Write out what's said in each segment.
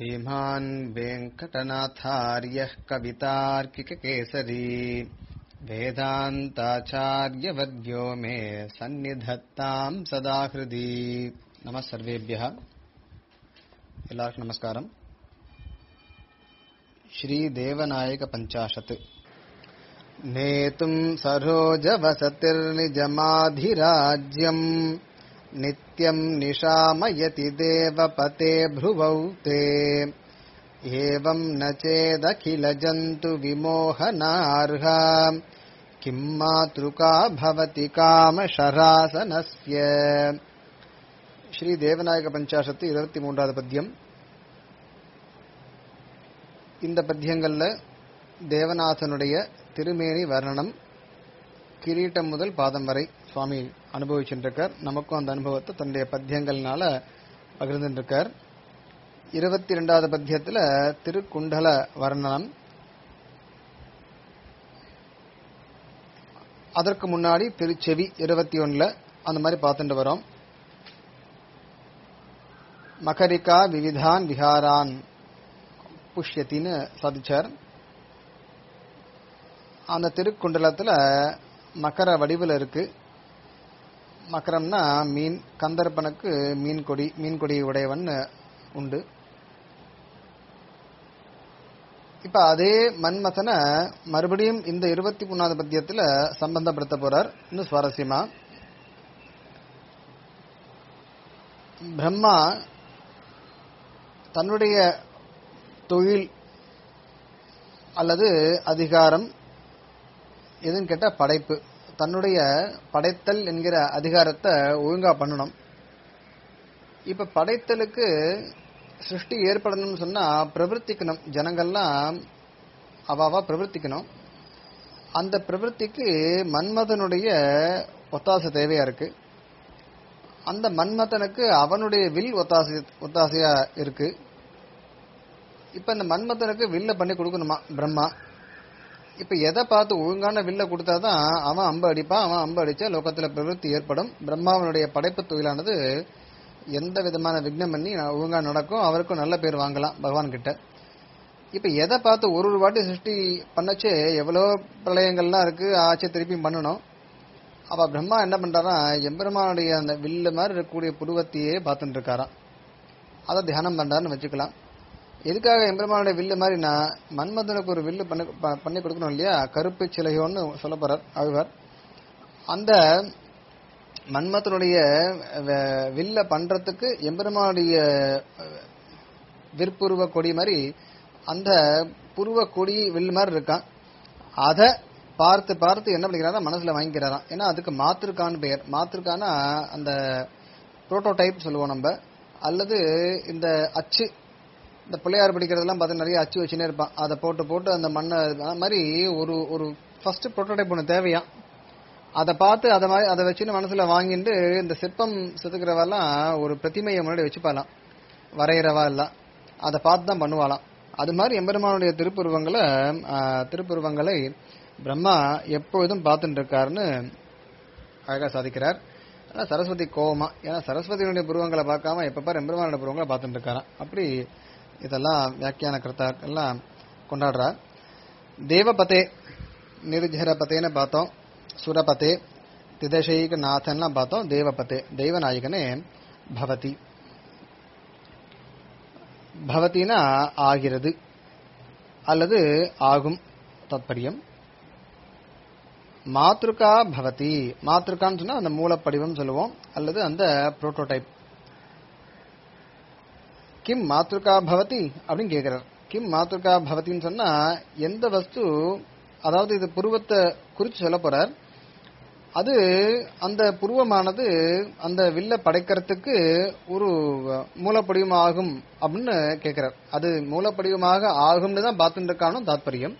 श्रीमान् वेङ्कटनाथार्यः कवितार्किककेसरी वेदान्ताचार्यवर्यो मे सन्निधत्ताम् सदा हृदि नमः सर्वेभ्यः எல்லாருக்கும் நமஸ்காரம் श्रीदेवनायकपञ्चाशत् नेतुम् सरोजवसतिर्निजमाधिराज्यम् नित्यम् निशामयति देवपते भ्रुवौ ते एवम् न चेदखिलजन्तु विमोहनार्हा किम् मातृका भवति कामशरासनस्य ஸ்ரீ தேவநாயக பஞ்சாசத்து இருபத்தி மூன்றாவது பத்தியம் இந்த பத்தியங்கள்ல தேவநாதனுடைய திருமேனி வர்ணனம் கிரீட்டம் முதல் பாதம் வரை சுவாமி அனுபவிச்சுருக்கார் நமக்கும் அந்த அனுபவத்தை தன்னுடைய பத்தியங்கள்னால பகிர்ந்துருக்கார் இருபத்தி ரெண்டாவது பத்தியத்துல திருக்குண்டல வர்ணனம் அதற்கு முன்னாடி திருச்செவி இருபத்தி ஒன்னுல அந்த மாதிரி பார்த்துட்டு வரோம் மகரிகா விவிதான் விஹாரான் புஷ்யத்தின்னு சாதிச்சார் அந்த திருக்குண்டலத்துல மகர வடிவில் இருக்கு மகரம்னா மீன் கந்தர்ப்பனுக்கு மீன் கொடி மீன் கொடி உடையவன் உண்டு இப்ப அதே மன்மதனை மறுபடியும் இந்த இருபத்தி மூணாவது பத்தியத்துல சம்பந்தப்படுத்த போறார் இன்னும் சுவாரஸ்யமா பிரம்மா தன்னுடைய தொழில் அல்லது அதிகாரம் எதுன்னு கேட்டா படைப்பு தன்னுடைய படைத்தல் என்கிற அதிகாரத்தை ஒழுங்கா பண்ணணும் இப்ப படைத்தலுக்கு சிருஷ்டி ஏற்படணும்னு சொன்னா பிரவர்த்திக்கணும் ஜனங்கள்லாம் அவாவா பிரவர்த்திக்கணும் அந்த பிரவர்த்திக்கு மன்மதனுடைய ஒத்தாசை தேவையா இருக்கு அந்த மன்மதனுக்கு அவனுடைய வில் ஒத்தாசை ஒத்தாசையா இருக்கு இப்ப இந்த மன்மதனுக்கு வில்ல பண்ணி கொடுக்கணுமா பிரம்மா இப்ப எதை பார்த்து ஒழுங்கான வில்ல கொடுத்தாதான் அவன் அம்பு அடிப்பான் அவன் அம்பு அடிச்சா லோகத்துல பிரவருத்தி ஏற்படும் பிரம்மாவனுடைய படைப்பு தொழிலானது எந்த விதமான விக்னம் பண்ணி ஒழுங்கா நடக்கும் அவருக்கும் நல்ல பேர் வாங்கலாம் பகவான் கிட்ட இப்ப எதை பார்த்து ஒரு ஒரு வாட்டி சிருஷ்டி பண்ணச்சே எவ்வளோ பிரளயங்கள்லாம் இருக்கு ஆச்சு திருப்பியும் பண்ணணும் அப்ப பிரம்மா என்ன பண்றாரா எம்பெருமானுடைய அந்த வில்லு மாதிரி இருக்கக்கூடிய புருவத்தையே பார்த்துட்டு இருக்காராம் அதை தியானம் பண்றாருன்னு வச்சுக்கலாம் எதுக்காக எம்பெருமானுடைய வில்லு மாதிரி நான் மன்மதனுக்கு ஒரு வில்லு பண்ணி பண்ணி கொடுக்கணும் இல்லையா கருப்பு சிலையோன்னு சொல்ல போறார் ஆழ்வார் அந்த மன்மதனுடைய வில்ல பண்றதுக்கு எம்பெருமானுடைய விற்புருவ கொடி மாதிரி அந்த புருவ கொடி வில்லு மாதிரி இருக்கான் அதை பார்த்து பார்த்து என்ன பண்ணிக்கிறாரா மனசுல வாங்கிக்கிறாராம் ஏன்னா அதுக்கு மாத்திருக்கான்னு பெயர் மாத்திருக்கானா அந்த புரோட்டோடைப் சொல்லுவோம் நம்ம அல்லது இந்த அச்சு இந்த பிள்ளையார் படிக்கிறதெல்லாம் பார்த்து நிறைய அச்சு வச்சுனே இருப்பான் அதை போட்டு போட்டு அந்த மண்ணை மாதிரி ஒரு ஒரு ஃபர்ஸ்ட் புரோட்டோடைப் ஒன்று தேவையா அதை பார்த்து அதை மாதிரி அதை வச்சுன்னு மனசுல வாங்கிட்டு இந்த சிற்பம் செதுக்கிறவெல்லாம் ஒரு பிரதிமையை முன்னாடி வச்சுப்பாலாம் வரைகிறவா எல்லாம் அதை பார்த்து தான் பண்ணுவாளாம் அது மாதிரி எம்பெருமானுடைய திருப்புருவங்களை திருப்புருவங்களை பிரம்மா எப்பொழுதும் பார்த்துட்டு இருக்காருன்னு அழகா சாதிக்கிறார் ஆனா சரஸ்வதி கோவமா ஏன்னா சரஸ்வதியினுடைய புருவங்களை பார்க்காம எப்ப பாரு எம்பெருமானுடைய புருவங்களை பார்த்துட்டு இருக்காராம் அப்படி இதெல்லாம் வியாக்கியான கர்த்தாக்கள் எல்லாம் கொண்டாடுறார் தேவபதே நிருஜரபதேன்னு பார்த்தோம் சுரபதே திதசைக நாதன்லாம் பார்த்தோம் தேவபதே தெய்வநாயகனே பவதி பவத்தினா ஆகிறது அல்லது ஆகும் தத்பரியம் மாத்ருகா பவதி மாத்ருகான்னு சொன்னா அந்த மூலப்படிவம் சொல்லுவோம் அல்லது அந்த புரோட்டோடைப் கிம் மாத்ருகா பவதி அப்படின்னு கேட்கிறார் கிம் மாத்ருகா பவத்தின்னு சொன்னா எந்த வஸ்து அதாவது இது புருவத்தை குறிச்சு சொல்ல போறார் அது அந்த புருவமானது அந்த வில்ல படைக்கிறதுக்கு ஒரு மூலப்படிவம் ஆகும் அப்படின்னு கேட்கிறார் அது மூலப்படிவமாக ஆகும்னு தான் பார்த்துட்டு இருக்கானோ தாத்பரியம்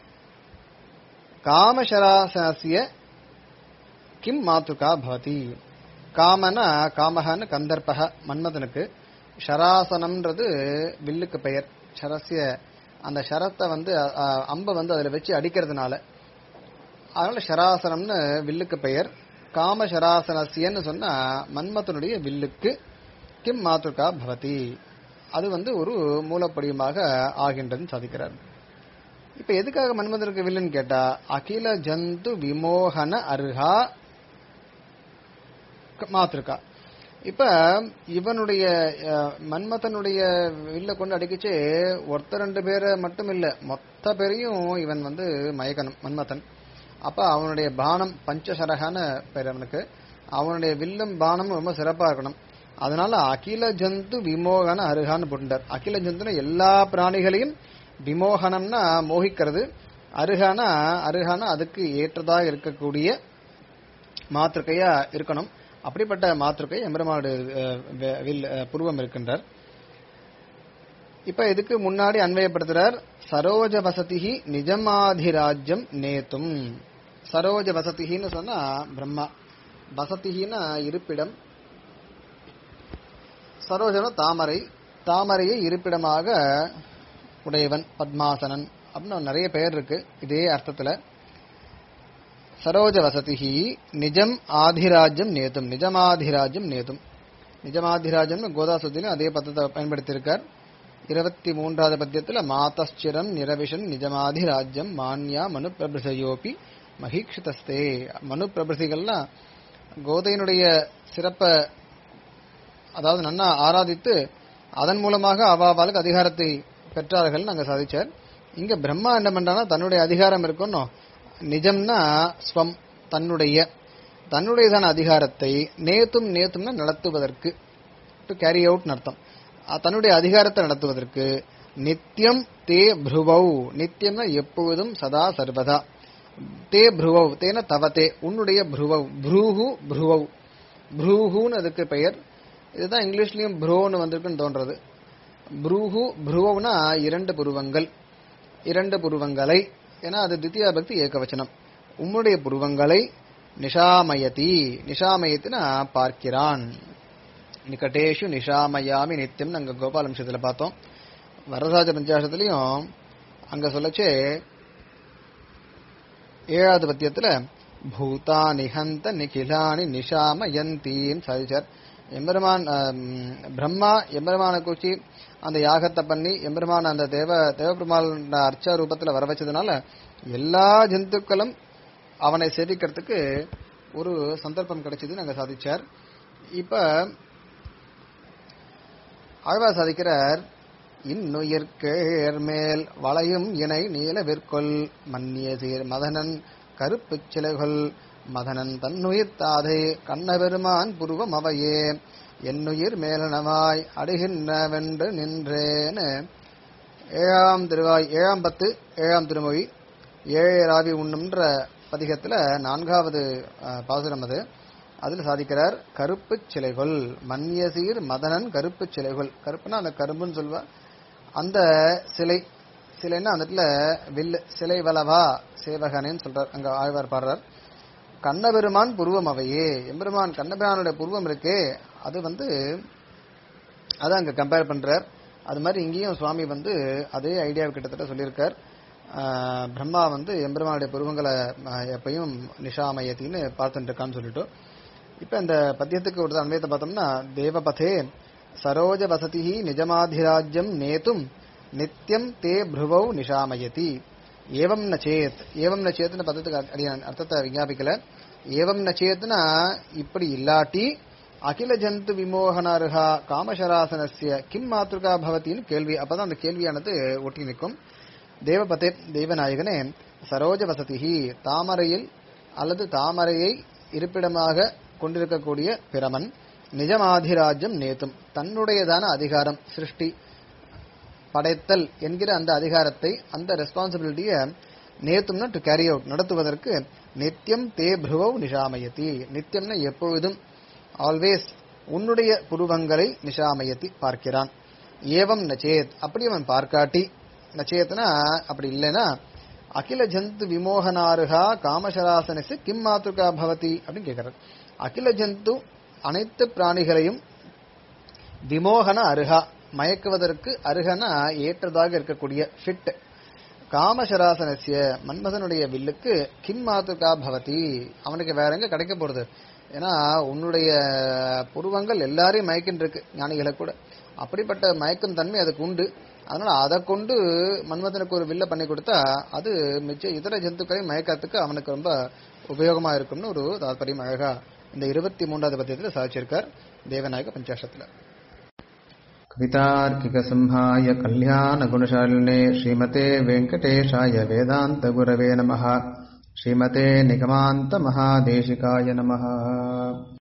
காமசராசிய கிம் மாத்துகா பவதி காமனா காமஹன்னு கந்தர்பக மன்மதனுக்கு ஷராசனம்ன்றது வில்லுக்கு பெயர் ஷரஸ்ய அந்த ஷரத்தை வந்து அம்பை வந்து அதில் வச்சு அடிக்கிறதுனால அதனால ஷராசனம்னு வில்லுக்கு பெயர் காம ஷராசனசியன்னு சொன்னா மன்மதனுடைய வில்லுக்கு கிம் மாத்துக்கா பவதி அது வந்து ஒரு மூலப்படிவமாக ஆகின்றதுன்னு சாதிக்கிறார் இப்ப எதுக்காக மன்மதனுக்கு வில்லன் கேட்டா அகில ஜந்து விமோகன அருகா மாத்திருக்கா இப்ப இவனுடைய அஹ், மன்மதனுடைய வில்ல கொண்டு அடிக்கச்சு ஒருத்தர் ரெண்டு பேரை மட்டும் இல்ல மொத்த பேரையும் இவன் வந்து மயக்கணும் மன்மதன் அப்ப அவனுடைய பானம் பஞ்சசரகான பேர் அவனுக்கு அவனுடைய வில்லும் பானம் ரொம்ப சிறப்பா இருக்கணும் அதனால அகில ஜந்து விமோகன அருகான்னு போட்டுட்டார் அகில ஜந்துன எல்லா பிராணிகளையும் விமோகனம்னா மோகிக்கிறது அருகானா அருகானா அதுக்கு ஏற்றதா இருக்கக்கூடிய மாத்திருக்கையா இருக்கணும் அப்படிப்பட்ட மாத்திருக்கை எம்பெருமானுடைய அஹ், வே- வில் அஹ், புருவம் இருக்கின்றார் இப்ப இதுக்கு முன்னாடி அன்வயப்படுத்துறார் சரோஜ வசதிஹி நிஜமாதிராஜ்யம் நேத்தும் சரோஜ வசதிஹின்னு சொன்னா பிரம்மா வசதிஹின்னா இருப்பிடம் சரோஜன தாமரை தாமரையை இருப்பிடமாக உடையவன் பத்மாசனன் அப்படின்னு நிறைய பெயர் இருக்கு இதே அர்த்தத்துல சரோஜ வசதிஹி நிஜம் ஆதிராஜ்யம் நேதும் நிஜமாதிராஜ்யம் நேதும் நிஜமாதிராஜ்யம் கோதாசுத்திலும் அதே பதத்தை பயன்படுத்தியிருக்கார் இருபத்தி மூன்றாவது பத்தியத்துல மாதஸ்சிரம் நிரவிஷன் நிஜமாதிராஜ்யம் மான்யா மனு பிரபிருஷயோபி மகிக்ஷிதஸ்தே மனு பிரபிருஷிகள்லாம் கோதையினுடைய சிறப்ப அதாவது நன்னா ஆராதித்து அதன் மூலமாக அவாவாளுக்கு அதிகாரத்தை பெற்றார்கள் நாங்க சாதிச்சார் இங்க பிரம்மா என்ன பண்றானா தன்னுடைய அதிகாரம் இருக்கணும் நிஜம்னா ஸ்வம் தன்னுடைய தன்னுடையதான அதிகாரத்தை நேத்தும் நேத்தும்னா நடத்துவதற்கு டு கேரி அவுட் அர்த்தம் அஹ் தன்னுடைய அதிகாரத்தை நடத்துவதற்கு நித்தியம் தே புருவௌ நித்தியம்னா எப்பொழுதும் சதா சர்வதா தே புருவௌ தேன தவத்தே உன்னுடைய புருவௌ புரூஹு புருவௌ புரூஹுன்னு அதுக்கு பெயர் இதுதான் இங்கிலீஷ்லயும் ப்ரோன்னு வந்திருக்குன்னு தோன்றது புரூஹு புருவம்னா இரண்டு புருவங்கள் இரண்டு புருவங்களை ஏன்னா அது தித்தியா பக்தி ஏகவச்சனம் உம்முடைய புருவங்களை நிஷாமயதி நிஷாமயத்தினா பார்க்கிறான் நிகட்டேஷு நிஷாமயாமி நித்தியம் நாங்க கோபாலம்சத்துல பார்த்தோம் வரதாஜ பஞ்சாசத்துலயும் அங்க சொல்லச்சே ஏழாவது பத்தியத்துல பூதா நிகந்த நிகிலானி நிஷாமயந்தின்னு சாதிச்சார் எம்பெருமான் ஆம், பிரம்மா எம்பெருமான குறிச்சி அந்த யாகத்தை பண்ணி எம்பெருமான் அந்த தேவ தேவபெருமாள் அர்ச்சா ரூபத்துல வர வச்சதுனால எல்லா ஜந்துக்களும் அவனை சேவிக்கிறதுக்கு ஒரு சந்தர்ப்பம் கிடைச்சது நாங்க சாதிச்சார் இப்ப ஆழ்வார் சாதிக்கிறார் இன்னுயிர்கேர் மேல் வளையும் இணை நீலவிற்கொல் மன்னிய சீர் மதனன் கருப்புச் சிலைகள் மதனன் தன்னுயிர் தாதை கண்ணபெருமான் புருவம் அவையே என்னுயிர் மேலனவாய் அடைகின்றவென்று நின்றேன்னு ஏழாம் திருவாய் ஏழாம் பத்து ஏழாம் திருமொழி ஏழை ராவி உண்ணும்ன்ற பதிகத்துல நான்காவது அஹ், பாசுரம் அது அதுல சாதிக்கிறார் கருப்பு சிலைகள் மன்னிய சீர் மதனன் கருப்பு சிலைகள் கருப்புனா அந்த கரும்புன்னு சொல்வா அந்த சிலை சிலைன்னா அந்த இடத்துல வில்லு சிலை வலவா சேவகனேன்னு சொல்றார் அங்க ஆழ்வார் பாடுறார் கண்ணபெருமான் புருவம் அவையே எம்பெருமான் கண்ணபெருமானுடைய புருவம் இருக்கே அது வந்து அதை அங்க கம்பேர் பண்றார் அது மாதிரி இங்கேயும் சுவாமி வந்து அதே ஐடியா கிட்டத்தட்ட சொல்லியிருக்கார் ஆஹ் பிரம்மா வந்து எம்பெருமானுடைய புருவங்களை ஆஹ் எப்பயும் நிஷாமயத்தின்னு பார்த்துட்டு இருக்கான்னு சொல்லிட்டு இப்ப இந்த பத்தியத்துக்கு ஒரு அன்வயத்தை பார்த்தோம்னா தேவபதே சரோஜ வசதி நிஜமாதிராஜ்யம் நேத்தும் நித்தியம் தே புருவௌ நிஷாமயதி ஏவம் ந சேத் ஏவம் ந சேத்னு பதத்துக்கு அடி அர்த்தத்தை விஞ்ஞாபிக்கல ஏவம் ந சேத்னா இப்படி இல்லாட்டி அகில ஜந்து விமோகனாருகா காமசராசனஸ்ய கிம் மாத்ருகா பவத்தின்னு கேள்வி அப்பதான் அந்த கேள்வியானது ஒட்டி நிற்கும் தேவபதே தெய்வநாயகனே சரோஜ வசதிஹி தாமரையில் அல்லது தாமரையை இருப்பிடமாக கொண்டிருக்கக்கூடிய பிரமன் நிஜமாதிராஜ்யம் நேத்தும் தன்னுடையதான அதிகாரம் சிருஷ்டி படைத்தல் என்கிற அந்த அதிகாரத்தை அந்த ரெஸ்பான்சிபிலிட்டியை நேத்தும்னா டு கேரி அவுட் நடத்துவதற்கு நித்தியம் தே புருவௌ நிஷாமயதி நித்தியம்னா எப்பொழுதும் ஆல்வேஸ் உன்னுடைய புருவங்களை நிஷாமயத்தி பார்க்கிறான் ஏவம் நச்சேத் அப்படி அவன் பார்க்காட்டி நச்சேத்னா அப்படி இல்லைன்னா அகில ஜந்து விமோகனாருகா காமசராசனசு கிம் மாத்துகா பவதி அப்படின்னு கேட்கிறார் அகில ஜந்து அனைத்து பிராணிகளையும் விமோகன அருகா மயக்குவதற்கு அருகனா ஏற்றதாக இருக்கக்கூடிய ஃபிட் காமசராசனசிய மன்மதனுடைய வில்லுக்கு கிம் மாத்துகா பவதி அவனுக்கு வேற எங்க கிடைக்க போறது ஏன்னா உன்னுடைய புருவங்கள் எல்லாரையும் மயக்கின்னு இருக்கு ஞானிகளை கூட அப்படிப்பட்ட மயக்கும் தன்மை அதுக்கு உண்டு அதனால அதை கொண்டு மன்மதனுக்கு ஒரு வில்ல பண்ணி கொடுத்தா அது மிச்ச இதர ஜந்துக்களை மயக்கத்துக்கு அவனுக்கு ரொம்ப உபயோகமா இருக்கும்னு ஒரு தாற்பயம் அழகா இந்த இருபத்தி மூன்றாவது பத்தியத்துல சாதிச்சிருக்கார் தேவநாயக பஞ்சாஷத்துல कवितार्किकसंहाय कल्याणगुणशालिने श्रीमते वेङ्कटेशाय वेदान्तगुरवे नमः श्रीमते निगमान्तमहादेशिकाय नमः